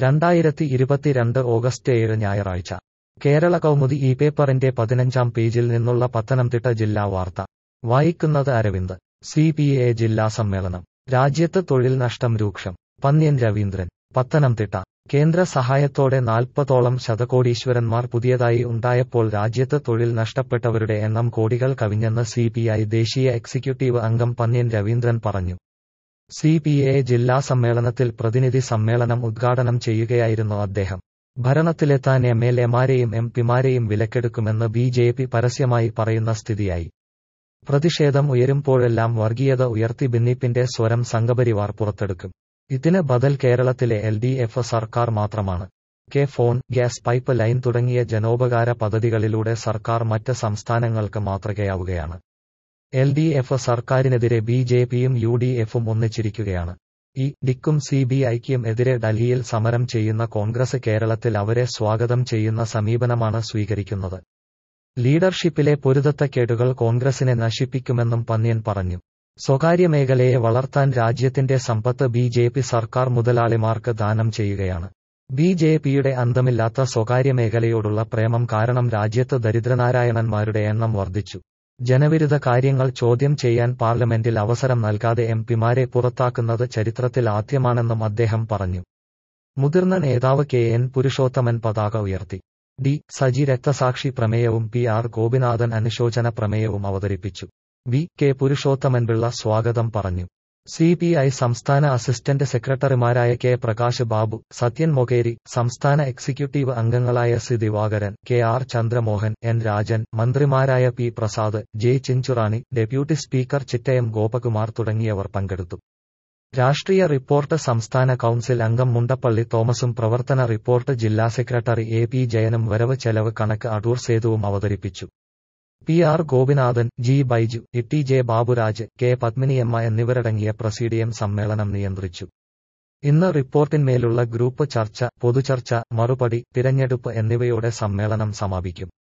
രണ്ടായിരത്തി ഇരുപത്തിരണ്ട് ഓഗസ്റ്റ് ഏഴ് ഞായറാഴ്ച കേരള കൗമുദി ഈ പേപ്പറിന്റെ പതിനഞ്ചാം പേജിൽ നിന്നുള്ള പത്തനംതിട്ട ജില്ലാ വാർത്ത വായിക്കുന്നത് അരവിന്ദ് സി പി എ ജില്ലാ സമ്മേളനം രാജ്യത്ത് തൊഴിൽ നഷ്ടം രൂക്ഷം പന്ന്യൻ രവീന്ദ്രൻ പത്തനംതിട്ട കേന്ദ്ര സഹായത്തോടെ നാൽപ്പതോളം ശതകോടീശ്വരന്മാർ പുതിയതായി ഉണ്ടായപ്പോൾ രാജ്യത്ത് തൊഴിൽ നഷ്ടപ്പെട്ടവരുടെ എണ്ണം കോടികൾ കവിഞ്ഞെന്ന് സി പി ഐ ദേശീയ എക്സിക്യൂട്ടീവ് അംഗം പന്ന്യൻ രവീന്ദ്രൻ പറഞ്ഞു സി പി എ ജില്ലാ സമ്മേളനത്തിൽ പ്രതിനിധി സമ്മേളനം ഉദ്ഘാടനം ചെയ്യുകയായിരുന്നു അദ്ദേഹം ഭരണത്തിലെത്താൻ എം എൽ എമാരെയും എം പിമാരെയും വിലക്കെടുക്കുമെന്ന് ബി ജെ പി പരസ്യമായി പറയുന്ന സ്ഥിതിയായി പ്രതിഷേധം ഉയരുമ്പോഴെല്ലാം വർഗീയത ഉയർത്തി ഭിന്നിപ്പിന്റെ സ്വരം സംഘപരിവാർ പുറത്തെടുക്കും ഇതിന് ബദൽ കേരളത്തിലെ എൽ ഡി എഫ് സർക്കാർ മാത്രമാണ് K FON gas pipeline തുടങ്ങിയ ജനോപകാര പദ്ധതികളിലൂടെ സർക്കാർ മറ്റ് സംസ്ഥാനങ്ങൾക്ക് മാതൃകയാവുകയാണ് എൽ ഡി എഫ് സർക്കാരിനെതിരെ ബി ജെ പിയും യു ഡി എഫും ഒന്നിച്ചിരിക്കുകയാണ് ഈ ഡിക്കും സി ബി ഐക്കും എതിരെ ഡൽഹിയിൽ സമരം ചെയ്യുന്ന കോൺഗ്രസ് കേരളത്തിൽ അവരെ സ്വാഗതം ചെയ്യുന്ന സമീപനമാണ് സ്വീകരിക്കുന്നത് ലീഡർഷിപ്പിലെ പൊരുത്തക്കേടുകൾ കോൺഗ്രസിനെ നശിപ്പിക്കുമെന്നും പന്ന്യൻ പറഞ്ഞു സ്വകാര്യ മേഖലയെ വളർത്താൻ രാജ്യത്തിന്റെ സമ്പത്ത് ബി ജെ പി സർക്കാർ മുതലാളിമാർക്ക് ദാനം ചെയ്യുകയാണ് ബി ജെ പിയുടെ അന്തമില്ലാത്ത സ്വകാര്യ മേഖലയോടുള്ള പ്രേമം കാരണം രാജ്യത്ത് ദരിദ്രനാരായണന്മാരുടെ എണ്ണം വർദ്ധിച്ചു ജനവിരുദ്ധ കാര്യങ്ങൾ ചോദ്യം ചെയ്യാൻ പാർലമെന്റിൽ അവസരം നൽകാതെ എം പിമാരെ പുറത്താക്കുന്നത് ചരിത്രത്തിൽ ആദ്യമാണെന്നും അദ്ദേഹം പറഞ്ഞു മുതിർന്ന നേതാവ് കെ എൻ പുരുഷോത്തമൻ പതാക ഉയർത്തി ഡി സജി രക്തസാക്ഷി പ്രമേയവും പി ആർ ഗോപിനാഥൻ അനുശോചന പ്രമേയവും അവതരിപ്പിച്ചു വി കെ പുരുഷോത്തമൻ പിള്ള സ്വാഗതം പറഞ്ഞു സി പി ഐ സംസ്ഥാന അസിസ്റ്റന്റ് സെക്രട്ടറിമാരായ കെ പ്രകാശ് ബാബു സത്യൻ മൊകേരി സംസ്ഥാന എക്സിക്യൂട്ടീവ് അംഗങ്ങളായ C Divakaran K R Chandramohan N Rajan മന്ത്രിമാരായ P Prasad J Chinchurani deputy speaker Chittayam Gopakumar തുടങ്ങിയവർ പങ്കെടുത്തു രാഷ്ട്രീയ റിപ്പോർട്ട് സംസ്ഥാന കൌൺസിൽ അംഗം മുണ്ടപ്പള്ളി തോമസും പ്രവർത്തന റിപ്പോർട്ട് ജില്ലാ സെക്രട്ടറി എ പി ജയനും വരവ് ചെലവ് കണക്ക് അടൂർ സേതുവും അവതരിപ്പിച്ചു P R Gopinathan G Baiju E J Baburaj K Padminiamma എന്നിവരടങ്ങിയ പ്രസീഡിയം സമ്മേളനം നിയന്ത്രിച്ചു ഇന്ന് റിപ്പോർട്ടിന്മേലുള്ള ഗ്രൂപ്പ് ചർച്ച പൊതുചർച്ച മറുപടി തിരഞ്ഞെടുപ്പ് എന്നിവയോടെ സമ്മേളനം സമാപിക്കും